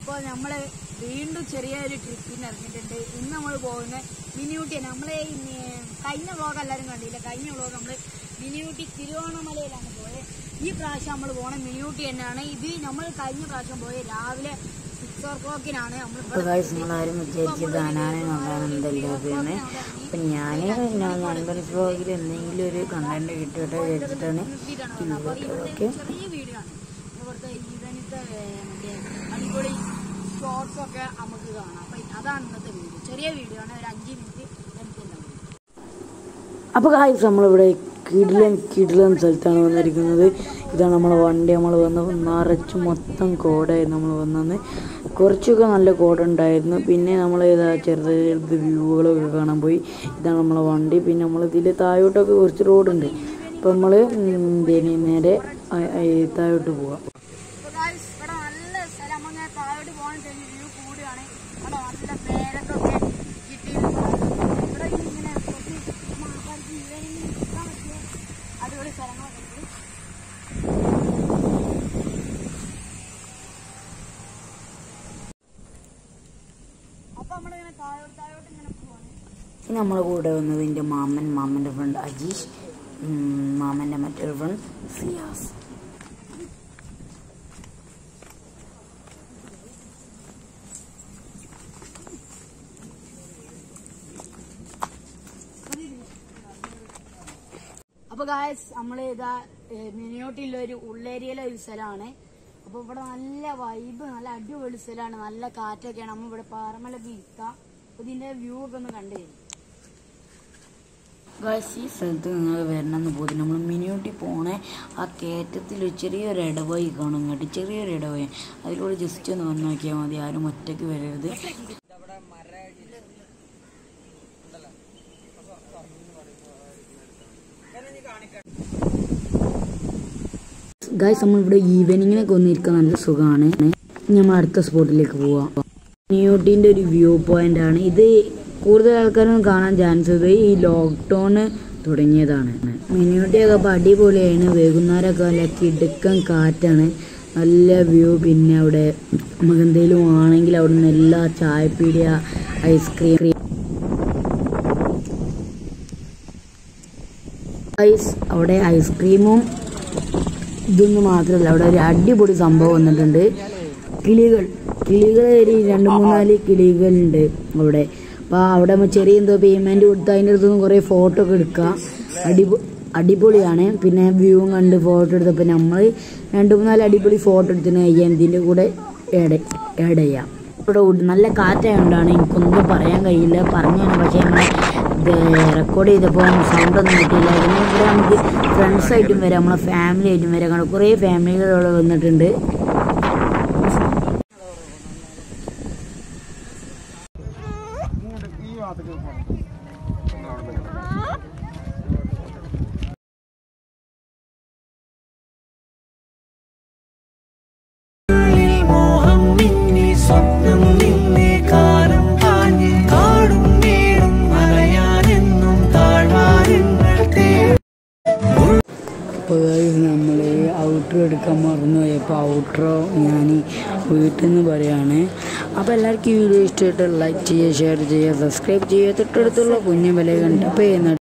അപ്പോൾ നമ്മൾ വീണ്ടും ചെറിയൊരു ട്രിപ്പിന് ഇറങ്ങിയിട്ടുണ്ട് ഇന്ന് നമ്മൾ പോകുന്നത് മിനിയൂട്ടി നമ്മളെ ഈ മി- കഴിഞ്ഞ വ്ളോഗ് എല്ലാവരും കണ്ടില്ല കഴിഞ്ഞ വ്ളോഗ് നമ്മൾ മിനിയൂട്ടി തിരുവോണമലയിലാണ് പോയത് ഈ പ്രാവശ്യം നമ്മൾ പോണ മിനിയൂട്ടി തന്നെയാണ് ഇത് നമ്മൾ കഴിഞ്ഞ പ്രാവശ്യം പോയത് രാവിലെ സിക്സ് ഓ ക്ലോക്കിനാണ് നമ്മൾ അപ്പോൾ ഗൈസ് നിങ്ങളാരും വിചാരിച്ചത് അനാനെ നോക്കാനെന്തല്ലാതെയാണ് അപ്പം ഞാൻ ഞാൻ നമ്പർ വ്ലോഗിൽ എന്തെങ്കിലും ഒരു കണ്ടന്റ് കിട്ടിയിട്ട് വിചാരിച്ചിട്ടാണ് ഓക്കെ ചെറിയ വീഡിയോ ആണ് ഇവിടുത്തെ ഇവനത്തെ മറ്റേ അടിപൊളി ഷോർട്സ് ഒക്കെ നമുക്ക് കാണാം അപ്പൊ അതാണ് ഇന്നത്തെ വീഡിയോ ചെറിയ വീഡിയോ ആണ് ഒരു അഞ്ച് മിനിറ്റ് എടുത്തുണ്ടാവും അപ്പോൾ ഗൈസ് നമ്മളിവിടെ കിടിലൻ കിടിലൻ സ്ഥലത്താണ് വന്നിരിക്കുന്നത് ഇതാണ് നമ്മളെ വണ്ടി നമ്മൾ വന്ന് നിറച്ച് മൊത്തം കോടായിരുന്നു നമ്മൾ വന്നത് കുറച്ചൊക്കെ നല്ല കോടുണ്ടായിരുന്നു പിന്നെ നമ്മൾ ഇതാ ചെറുത് ചെറുത് വ്യൂകളൊക്കെ കാണാൻ പോയി ഇതാണ് നമ്മളെ വണ്ടി പിന്നെ നമ്മൾ ഇതിൽ താഴോട്ടൊക്കെ കുറച്ച് റോഡുണ്ട് അപ്പോൾ നമ്മൾ നേരെ ആ- ആ ഈ താഴോട്ട് പോവാം ഇപ്പൊ guys, ഇവിടെ നല്ല സ്ഥലം നമ്മൾ ഇങ്ങനെ താഴോട്ട് പോകാൻ വ്യൂ കൂടുകയാണ് ഇവിടെ നല്ല പേരൊക്കെ കിട്ടിയിരുന്നു ഇവിടെ ഇങ്ങനെ കുറച്ച് നമ്മ ആൾക്കാർക്ക് ഈവനിങ് നിൽക്കാൻ പറ്റിയ അടിപൊളി സ്ഥലങ്ങളൊക്കെ ഉണ്ട് അപ്പൊ നമ്മളിങ്ങനെ താഴോട്ട് താഴോട്ട് ഇങ്ങനെ പോവാണ് ഇനി നമ്മളെ കൂടെ വന്നത് എൻ്റെ മാമൻ മാമൻ്റെ ഫ്രണ്ട് അജീഷ് ഉം, മാമൻ്റെ മറ്റൊരു ഫ്രണ്ട് സിയാസ് അപ്പൊ ഗായസ് നമ്മൾ ഇതാ മിനിയോട്ടിലുള്ള ഒരു ഉള്ളേരിയയിലെ ഒരു സ്ഥലമാണ് അപ്പൊ ഇവിടെ നല്ല വൈബ് നല്ല അടിപൊളി സ്ഥലമാണ് നല്ല കാറ്റൊക്കെയാണ് നമ്മൾ ഇവിടെ പാറമലൊക്കെ ഇരിക്കാം അപ്പൊ ഇതിന്റെ വ്യൂ ഒക്കെ ഒന്ന് കണ്ടു തരും ഗായ്സ് ഈ സ്ഥലത്ത് നിങ്ങൾ വരണമെന്ന് പോയി നമ്മൾ മിനിയൂട്ടി പോണേ ആ കയറ്റത്തിൽ ഒരു ചെറിയൊരു ഇടവഴി കാണും ഇങ്ങോട്ട് ചെറിയൊരു ഇടവഴി അതിലൂടെ ജസ്റ്റ് ഒന്ന് വന്ന് നോക്കിയാൽ മതി ആരും ഒറ്റയ്ക്ക് വരരുത് ഗായ്സ് നമ്മളിവിടെ ഈവനിങ്ങിനൊക്കെ വന്നിരിക്കാൻ നല്ല സുഖമാണ് നമ്മൾ അടുത്ത സ്പോട്ടിലേക്ക് പോവാം മിനിയൂട്ടിൻ്റെ ഒരു വ്യൂ പോയിന്റ് ആണ് ഇത് കൂടുതൽ ആൾക്കാരും കാണാൻ ചാൻസ് ഇത് ഈ ലോക്ക്ഡൗൺ തുടങ്ങിയതാണ് മിനിയൂട്ടിയൊക്കെ അപ്പോൾ അടിപൊളിയാണ് വൈകുന്നേരമൊക്കെ നല്ല കിടുക്കൻ കാറ്റാണ് നല്ല വ്യൂ പിന്നെ അവിടെ നമുക്ക് എന്തെങ്കിലും ആണെങ്കിൽ അവിടെ നിന്ന് എല്ലാ ചായപ്പീടിയ ഐസ്ക്രീം ഐസ് അവിടെ ഐസ്ക്രീമും ഇതൊന്നും മാത്രമല്ല അവിടെ ഒരു അടിപൊളി സംഭവം വന്നിട്ടുണ്ട് കിളികൾ കിളികൾ ഒരു രണ്ട് മൂന്നാല് കിളികളുണ്ട് അവിടെ അപ്പോൾ അവിടെ നമ്മൾ ചെറിയ എന്തോ പേയ്മെൻറ്റ് കൊടുത്ത് അതിൻ്റെ അടുത്തുനിന്ന് കുറേ ഫോട്ടോ ഒക്കെ എടുക്കാം അടിപൊ അടിപൊളിയാണ് പിന്നെ വ്യൂവും കണ്ട് ഫോട്ടോ എടുത്തപ്പോൾ നമ്മൾ രണ്ട് മൂന്നാല് അടിപൊളി ഫോട്ടോ എടുത്തിന് കഴിയാൻ ഇതിൻ്റെ കൂടെ ആഡ് ആഡ് ചെയ്യാം ഇവിടെ ഉ- നല്ല കാറ്റായതുകൊണ്ടാണ് എനിക്കൊന്നും പറയാൻ കഴിയില്ല പറഞ്ഞാണ് പക്ഷേ നമ്മൾ റെക്കോർഡ് ചെയ്തപ്പോൾ സൗണ്ട് ഒന്നും കിട്ടിയില്ല പിന്നെ ഇവിടെ നമുക്ക് ഫ്രണ്ട്സ് ആയിട്ടും വരാം നമ്മളെ ഫാമിലി ആയിട്ടും വരാം കാരണം കുറേ ഫാമിലികൾ ഇവിടെ വന്നിട്ടുണ്ട് ഉള്ളിൽ മോഹം മിന്നി സ്വപ്നം നിന്നെ കാലം പാഞ്ഞ് കാടും വീടും മലയാനെന്നും താഴ്വാരങ്ങൾ തേടും അപ്പോൾ നമ്മൾ ഔട്ട്രോ എടുക്കാൻ മറന്നുപോയി അപ്പോൾ ഔട്ട്രോ ഞാൻ വീട്ടിൽ നിന്ന് പറയാണ് അപ്പോൾ എല്ലാവർക്കും ഈ വീഡിയോ ഇഷ്ടമായിട്ട് ലൈക്ക് ചെയ്യുക ഷെയർ ചെയ്യുക സബ്സ്ക്രൈബ് ചെയ്യുക തൊട്ടടുത്തുള്ള കുഞ്ഞു വില കണ്ടപ്പോൾ